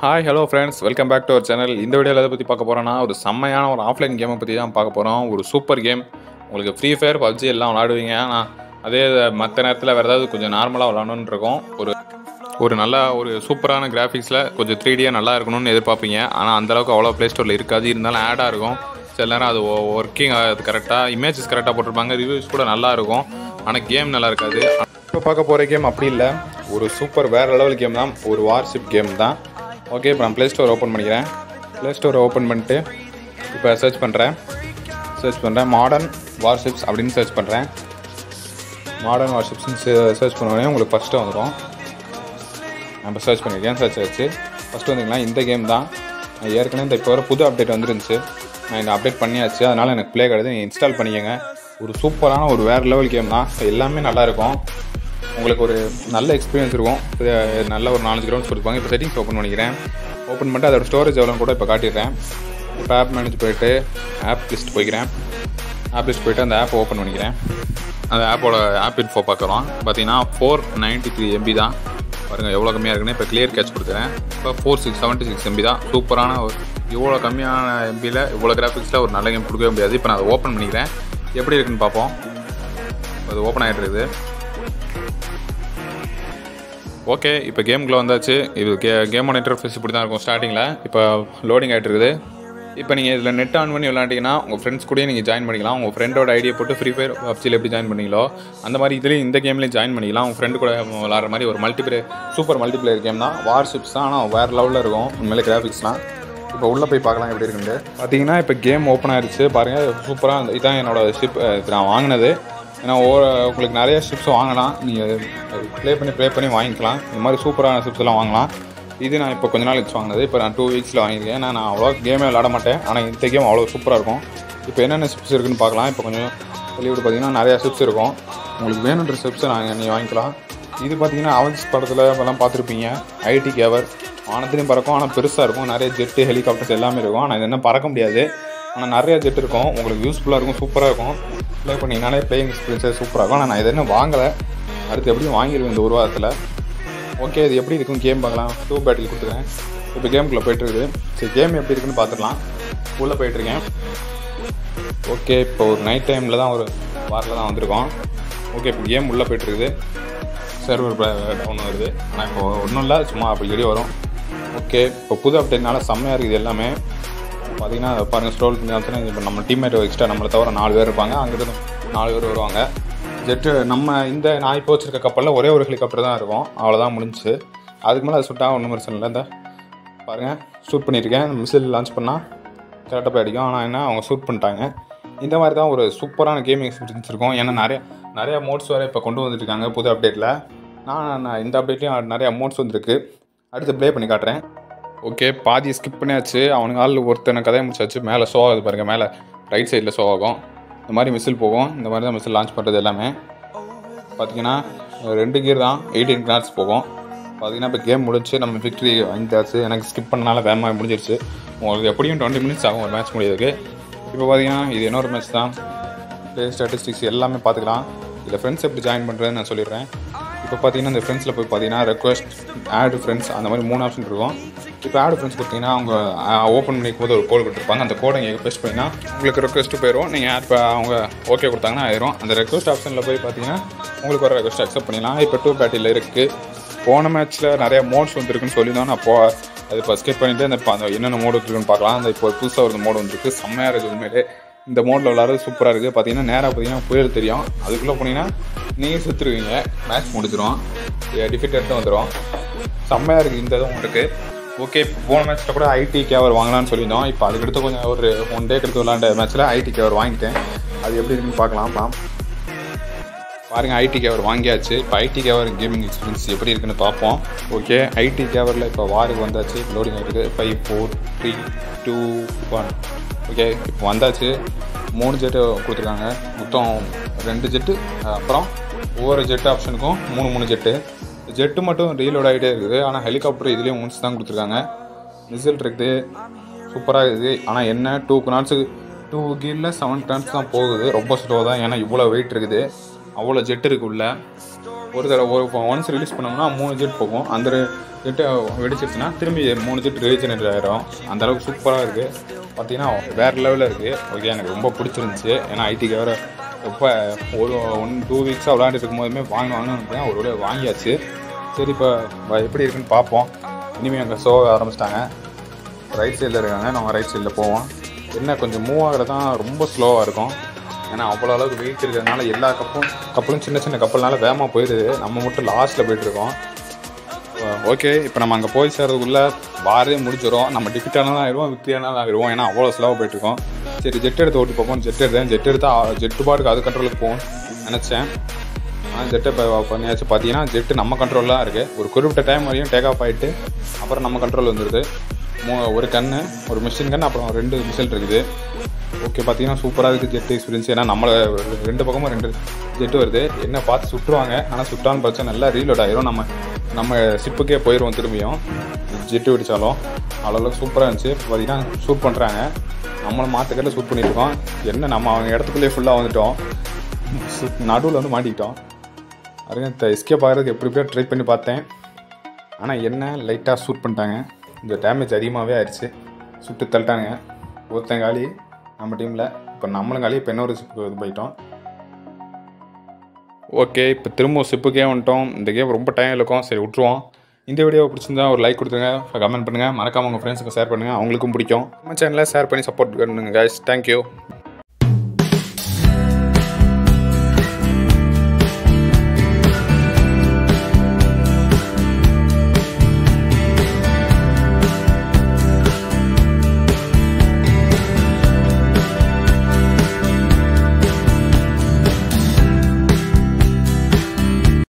hi hello friends welcome back to our channel இந்த வீடியோவில் எதை பற்றி பார்க்க போகிறோன்னா ஒரு செம்மையான ஒரு ஆஃப்லைன் கேமை பற்றி தான் பார்க்க போகிறோம் ஒரு சூப்பர் கேம் உங்களுக்கு ஃப்ரீ ஃபயர் பப்ஜி எல்லாம் விளாடுவீங்க ஆனால் அதே மற்ற நேரத்தில் வேறு ஏதாவது கொஞ்சம் நார்மலாக விளாடணுன்னு இருக்கும் ஒரு ஒரு நல்ல ஒரு சூப்பரான கிராஃபிக்ஸில் கொஞ்சம் த்ரீ டியாக நல்லா இருக்கணும்னு எதிர்பார்ப்பீங்க ஆனால் அந்தளவுக்கு அவ்வளோ ப்ளே ஸ்டோரில் இருக்காது இருந்தாலும் ஆடாக இருக்கும் சில நேரம் அது ஒர்க்கிங் அது கரெக்டாக இமேஜஸ் கரெக்டாக போட்டிருப்பாங்க ரிவ்யூஸ் கூட நல்லா இருக்கும் ஆனால் கேம் நல்லா இருக்காது இப்போ பார்க்க போகிற கேம் அப்படி இல்லை ஒரு சூப்பர் வேறு லெவல் கேம் தான் ஒரு வார்ஷிப் கேம் தான் ஓகே இப்போ நான் ப்ளே ஸ்டோர் ஓப்பன் பண்ணிக்கிறேன் ப்ளே ஸ்டோரை ஓப்பன் பண்ணிட்டு இப்போ சர்ச் பண்ணுறேன் சர்ச் பண்ணுறேன் மாடர்ன் வார்ஷிப்ஸ் அப்படின்னு சர்ச் பண்ணுறேன் மாடர்ன் வார்ஷிப்ஸ்னு சர்ச் பண்ணோடனே உங்களுக்கு ஃபஸ்ட்டு வந்துடும் நம்ம சர்ச் பண்ணியிருக்கேன் சர்ச் ஆச்சு ஃபஸ்ட்டு வந்தீங்கன்னா இந்த கேம் தான் நான் ஏற்கனவே இந்த இப்போ வர புது அப்டேட் வந்துருந்துச்சு நான் இந்த அப்டேட் பண்ணியாச்சு அதனால் எனக்கு ப்ளே கிடையாது நீங்கள் இன்ஸ்டால் பண்ணிக்கங்க ஒரு சூப்பரான ஒரு வேறு லெவல் கேம் தான் So, எல்லாமே நல்லாயிருக்கும் உங்களுக்கு ஒரு நல்ல எக்ஸ்பீரியன்ஸ் இருக்கும் இது நல்ல ஒரு நாலஞ்சு கிரவுண்ட்ஸ் கொடுப்பாங்க இப்போ செட்டிங்ஸ் ஓப்பன் பண்ணிக்கிறேன் ஓப்பன் பண்ணிட்டு அதோட ஸ்டோரேஜ் எவ்வளோ கூட இப்போ காட்டிடுறேன் இப்போ ஆப் மேனேஜ் போயிட்டு ஆப் லிஸ்ட் போய்க்கிறேன் ஆப் லிஸ்ட் போயிட்டு அந்த ஆப் ஓப்பன் பண்ணிக்கிறேன் அந்த ஆப்போட ஆப் இன்ஃபோ பார்க்குறோம் பார்த்தீங்கன்னா ஃபோர் நைன்ட்டி த்ரீ எம்பி தான் பாருங்கள் எவ்வளோ கம்மியாக இருக்குன்னு இப்போ கிளியர் கேட்ச் கொடுக்குறேன் இப்போ four six seventy six MB தான் சூப்பரான ஒரு இவ்வளோ கம்மியான எம்பியில் இவ்வளோ கிராஃபிக்ஸில் ஒரு நல்ல கேம் கொடுக்கவே முடியாது இப்போ நான் அதை ஓப்பன் பண்ணிக்கிறேன் எப்படி இருக்குன்னு பார்ப்போம் அது ஓப்பன் ஆகிட்டு இருக்குது ஓகே இப்போ கேமுக்குள்ளே வந்தாச்சு இது கே கேமோட இன்டர்ஃபேஸ் இப்படி தான் இருக்கும் ஸ்டார்டிங்கில் இப்போ லோடிங் ஆகிட்டு இருக்குது இப்போ நீங்கள் இதில் நெட் ஆன் பண்ணி விளாண்டிங்கன்னா உங்கள் ஃப்ரெண்ட்ஸ் கூடயே நீங்கள் ஜாயின் பண்ணிக்கலாம் உங்கள் ஃப்ரெண்டோட ஐடியை போட்டு ஃப்ரீ ஃபயர் பப்ஜியில் எப்படி ஜாயின் பண்ணீங்களோ அந்த மாதிரி இதுலேயும் இந்த கேம்லேயும் ஜாயின் பண்ணிக்கலாம் உங்கள் ஃப்ரெண்டு கூட விளாட்ற மாதிரி ஒரு மல்டிபிளே சூப்பர் மல்டிபிளேயர் கேம் தான் வார்ஷிப்ஸ் தான் ஆனால் வேறு லெவலில் இருக்கும் உண்மையிலே கிராஃபிக்ஸ்லாம் இப்போ உள்ளே போய் பார்க்கலாம் எப்படி இருக்குன்னு பார்த்தீங்கன்னா இப்போ கேம் ஓப்பன் ஆயிடுச்சு பாருங்கள் சூப்பராக இதான் என்னோட ஷிப் நான் வாங்கினது ஏன்னா ஓ உங்களுக்கு நிறைய ஷிப்ஸ் வாங்கலாம் நீங்கள் ப்ளே பண்ணி ப்ளே பண்ணி வாங்கிக்கலாம் இந்த மாதிரி சூப்பரான ஷிப்ஸ் எல்லாம் வாங்கலாம் இது நான் இப்போ கொஞ்ச நாள் வச்சு வாங்கினது இப்போ நான் டூ வீக்ஸில் வாங்கியிருக்கேன் ஏன்னா நான் அவ்வளோ கேமே விளாட மாட்டேன் ஆனால் இந்த கேம் அவ்வளோ சூப்பராக இருக்கும் இப்போ என்னென்ன ஷிப்ஸ் இருக்குன்னு பார்க்கலாம் இப்போ கொஞ்சம் வெளியிட்டு பார்த்தீங்கன்னா நிறையா ஷிப்ஸ் இருக்கும் உங்களுக்கு வேணுன்ற ஷிப்ஸை நாங்கள் நீங்கள் வாங்கிக்கலாம் இது பார்த்தீங்கன்னா அவன்ஸ் படத்தில் இப்போலாம் பார்த்துருப்பீங்க ஐடி கேவர் வானத்துலேயும் பறக்கும் ஆனால் பெருசாக இருக்கும் நிறைய ஜெட்டு ஹெலிகாப்டர்ஸ் எல்லாமே இருக்கும் ஆனால் இது என்ன பறக்க முடியாது ஆனால் நிறைய ஜெட் இருக்கும் உங்களுக்கு யூஸ்ஃபுல்லாக இருக்கும் சூப்பராக இருக்கும் ப்ளே பண்ணிங்கனாலே பிளேயிங் எக்ஸ்பீரியன்ஸே சூப்பராக இருக்கும் ஆனால் நான் இது இன்னும் வாங்கலை அடுத்து எப்படியும் வாங்கிடுவேன் இந்த ஒரு வாரத்தில் ஓகே இது எப்படி இருக்கும் கேம் பார்க்கலாம் டூ பேட்டில் கொடுத்துருக்கேன் இப்போ கேமுக்குள்ளே போயிட்டுருக்குது சரி கேம் எப்படி இருக்குன்னு பார்த்துடலாம் உள்ளே போயிட்டுருக்கேன் ஓகே இப்போ ஒரு நைட் டைமில் தான் ஒரு வாரில் தான் வந்திருக்கோம் ஓகே இப்போ கேம் உள்ளே போயிட்டுருக்குது சர்வர் டவுன் வருது ஆனால் இப்போ ஒன்றும் இல்லை சும்மா அப்படி வெளியே வரும் ஓகே இப்போ புது அப்டேட்னால செம்மையாக இருக்குது எல்லாமே பார்த்தீங்கன்னா பாருங்கள் ஸ்டோல் பண்ணி இப்போ நம்ம டீம்மேட் எக்ஸ்ட்ரா நம்மளை தவிர நாலு பேர் இருப்பாங்க அங்கிருந்து நாலு பேர் வருவாங்க ஜெட்டு நம்ம இந்த நான் இப்போ வச்சிருக்க கப்பலில் ஒரே ஒரு ஹெலிகாப்டர் தான் இருக்கும் அவ்வளோதான் முடிஞ்சுச்சு அதுக்கு மேலே அது சுட்டா ஒன்றும் பிரச்சனை இல்லை இந்த பாருங்கள் ஷூட் பண்ணியிருக்கேன் மிசில் லான்ச் பண்ணால் கரெக்டாக போய் அடிக்கும் ஆனால் என்ன அவங்க ஷூட் பண்ணிட்டாங்க இந்த மாதிரி தான் ஒரு சூப்பரான கேமிங் எக்ஸ்பீரியன்ஸ் இருக்கும் ஏன்னா நிறைய நிறைய மோட்ஸ் வேறு இப்போ கொண்டு வந்துட்டுருக்காங்க புது அப்டேட்டில் நான் நான் இந்த அப்டேட்லேயும் நிறைய மோட்ஸ் வந்திருக்கு அடுத்து ப்ளே பண்ணி காட்டுறேன் ஓகே பாதி ஸ்கிப் பண்ணியாச்சு அவனுங்க ஆள் ஒருத்தனை கதையை முடிச்சாச்சு மேலே ஷோ ஆகுது பாருங்கள் மேலே ரைட் சைடில் ஷோ ஆகும் இந்த மாதிரி மிசில் போகும் இந்த மாதிரி தான் மிசில் லான்ச் பண்ணுறது எல்லாமே பார்த்தீங்கன்னா ரெண்டு கியர் தான் எயிட்டீன் கிராட்ஸ் போகும் பார்த்தீங்கன்னா இப்போ கேம் முடிச்சு நம்ம விக்ட்ரி வாங்கிட்டாச்சு எனக்கு ஸ்கிப் பண்ணனால வேகமாக முடிஞ்சிருச்சு உங்களுக்கு எப்படியும் டுவெண்ட்டி மினிட்ஸ் ஆகும் ஒரு மேட்ச் முடியறதுக்கு இப்போ பார்த்தீங்கன்னா இது இன்னொரு மேட்ச் தான் ப்ளே ஸ்டாட்டிஸ்டிக்ஸ் எல்லாமே பார்த்துக்கலாம் இதில் ஃப்ரெண்ட்ஸ் எப்படி ஜாயின் பண்ணுறதுன்னு நான் சொல்லிடுறேன் இப்போ பார்த்தீங்கன்னா இந்த ஃப்ரெண்ட்ஸில் போய் பார்த்தீங்கன்னா ரெக்வஸ்ட் ஆட் ஃப்ரெண்ட்ஸ் அந்த மாதிரி மூணு ஆப்ஷன் இருக்கும் இப்போ ஆட் ஃப்ரெண்ட்ஸ் கொடுத்தீங்கன்னா அவங்க ஓப்பன் பண்ணிக்கும் போது ஒரு கோட் கொடுத்துருப்பாங்க அந்த கோடை நீங்கள் பேஸ்ட் பண்ணிங்கன்னா உங்களுக்கு ரெக்வஸ்ட்டு போயிடும் நீங்கள் ஆட் அவங்க ஓகே கொடுத்தாங்கன்னா ஆயிரும் அந்த ரெக்வஸ்ட் ஆப்ஷனில் போய் பார்த்தீங்கன்னா உங்களுக்கு ஒரு ரெக்வஸ்ட் அக்செப்ட் பண்ணிடலாம் இப்போ டூ பேட்டியில் இருக்குது போன மேட்ச்சில் நிறைய மோட்ஸ் வந்துருக்குன்னு சொல்லியிருந்தோம் நான் போ அது இப்போ ஸ்கிப் பண்ணிவிட்டு அந்த இப்போ அந்த என்னென்ன மோடு இருக்குன்னு பார்க்கலாம் அந்த இப்போ புதுசாக ஒரு மோடு வந்துருக்கு செம்மையாக இருக்குது உண்மையிலே இந்த மோடில் விளாட்றது சூப்பராக இருக்குது பார்த்தீங்கன்னா நேராக பார்த்தீங்கன்னா புயல் தெரியும் அதுக்குள்ளே போனீங்கன்னா நீங்கள் செத்துருவீங்க மேட்ச் முடிச்சிடும் டிஃபிட் எடுத்து வந்துடும் செம்மையாக இருக்குது இந்த இதுவும் உங்களுக்கு ஓகே போன மேட்ச்சில் கூட ஐடி கேவர் வாங்கலாம்னு சொல்லியிருந்தோம் இப்போ அதுக்கடுத்து கொஞ்சம் ஒரு ஒன் டே எடுத்து விளாண்ட மேட்ச்சில் ஐடி கேவர் வாங்கிட்டேன் அது எப்படி இருக்குன்னு பார்க்கலாம் பாருங்க ஐடி கேவர் வாங்கியாச்சு இப்போ ஐடி கேவர் கேமிங் எக்ஸ்பீரியன்ஸ் எப்படி இருக்குன்னு பார்ப்போம் ஓகே ஐடி கேவரில் இப்போ வாருக்கு வந்தாச்சு லோடிங் ஆகிருக்கு five four three two one okay இப்போ வந்தாச்சு மூணு ஜெட்டு கொடுத்துருக்காங்க மொத்தம் ரெண்டு ஜெட்டு அப்புறம் ஒவ்வொரு ஜெட் ஆப்ஷனுக்கும் மூணு மூணு ஜெட்டு ஜெட்டு மட்டும் ரீலோட் ஆகிட்டே இருக்குது ஆனால் ஹெலிகாப்டர் இதுலேயும் ஒன்ஸ் தான் கொடுத்துருக்காங்க மிசில் இருக்குது சூப்பராக இருக்குது ஆனால் என்ன டூ நாட்ஸுக்கு டூ கீரில் செவன் டன்ஸ் தான் போகுது ரொம்ப ஸ்லோ தான் ஏன்னா இவ்வளோ வெயிட் இருக்குது அவ்வளோ ஜெட் இருக்கு உள்ள ஒரு தடவை ஒரு ஒன்ஸ் ரிலீஸ் பண்ணோம்னா மூணு ஜெட் போகும் அந்த ஜெட்டை வெடிச்சிருச்சுன்னா திரும்பி மூணு ஜெட் ரீஜெனரேட் ஆயிரும் அந்த அளவுக்கு சூப்பராக இருக்குது பார்த்தீங்கன்னா வேறு லெவலில் இருக்குது ஓகே எனக்கு ரொம்ப பிடிச்சிருந்துச்சி ஏன்னா ஐடிக்கு வேறு இப்போ ஒரு ஒன் டூ வீக்ஸாக விளாண்டுட்டு இருக்கும் போதுமே வாங்க வாங்கன்னு ஒரு விட வாங்கியாச்சு சரி இப்போ எப்படி இருக்குன்னு பார்ப்போம் இனிமேல் அங்கே ஷோ ஆரம்பிச்சிட்டாங்க ரைட் சைடில் இருக்காங்க நம்ம ரைட் சைடில் போவோம் என்ன கொஞ்சம் மூவ் ஆகிறது தான் ரொம்ப ஸ்லோவாக இருக்கும் ஏன்னா அவ்வளோ அளவுக்கு வெயிட் இருக்கிறதுனால எல்லா கப்பும் கப்பலும் சின்ன சின்ன கப்பல்னால வேகமாக போயிடுது நம்ம மட்டும் லாஸ்ட்டில் போயிட்டுருக்கோம் ஓகே இப்போ நம்ம அங்கே போய் சேர்றதுக்குள்ளே வாரே முடிச்சிடும் நம்ம டிக்கெட் ஆனாலும் ஆயிடுவோம் விக்ரி ஆனாலும் ஆயிடுவோம் ஏன்னா அவ்வளோ ஸ்லோவாக போயிட்டுருக்கோம் சரி ஜெட் எடுத்து ஓட்டி பார்ப்போம் ஜெட் எடுத்தேன் ஜெட் எடுத்தால் ஜெட்டு பாட்டுக்கு அது கண்ட்ரோலுக்கு போகும் நினச்சேன் ஆனால் ஜெட்டை இப்போ பண்ணியாச்சு பார்த்தீங்கன்னா ஜெட்டு நம்ம கண்ட்ரோலில் தான் இருக்குது ஒரு குறிப்பிட்ட டைம் வரையும் டேக் ஆஃப் ஆகிட்டு அப்புறம் நம்ம கண்ட்ரோல் வந்துடுது மூ ஒரு கன்று ஒரு மிஷின் கன் அப்புறம் ரெண்டு மிஷில் இருக்குது ஓகே பார்த்தீங்கன்னா சூப்பராக இருக்குது ஜெட் எக்ஸ்பீரியன்ஸ் ஏன்னா நம்மளை ரெண்டு பக்கமும் ரெண்டு ஜெட்டு வருது என்ன பார்த்து சுட்டுருவாங்க ஆனால் சுட்டான்னு பிரச்சனை நல்லா ரீலோட் ஆயிரும் நம்ம நம்ம ஷிப்புக்கே போயிடுவோம் திரும்பியும் ஜெட்டு வெடித்தாலும் அவ்வளோக்கு சூப்பராக இருந்துச்சு இப்போ பார்த்தீங்கன்னா ஷூட் பண்ணுறாங்க நம்மளை மாற்றுக்கட்டில் ஷூட் பண்ணிட்டு இருக்கோம் என்ன நம்ம அவங்க இடத்துக்குள்ளேயே ஃபுல்லாக வந்துட்டோம் நடுவில் வந்து மாட்டிக்கிட்டோம் அதுங்க எஸ்கேப் ஆகிறதுக்கு எப்படி எப்படியோ ட்ரை பண்ணி பார்த்தேன் ஆனால் என்ன லைட்டாக ஷூட் பண்ணிட்டாங்க இந்த டேமேஜ் அதிகமாகவே ஆயிடுச்சு சுட்டு தள்ளிட்டாங்க ஒருத்தன் காலி நம்ம டீமில் இப்போ நம்மளும் காலி இப்போ இன்னொரு சிப்பு இது போயிட்டோம் ஓகே இப்போ திரும்ப சிப்புக்கே வந்துட்டோம் இந்த கேம் ரொம்ப டைம் இருக்கும் சரி விட்ருவோம் இந்த வீடியோ பிடிச்சிருந்தா ஒரு லைக் கொடுத்துருங்க கமெண்ட் பண்ணுங்கள் மறக்காம உங்கள் ஃப்ரெண்ட்ஸுக்கு ஷேர் பண்ணுங்கள் அவங்களுக்கும் பிடிக்கும் நம்ம சேனலை ஷேர் பண்ணி சப்போர்ட் பண்ணுங்க கைஸ் தேங்க்யூ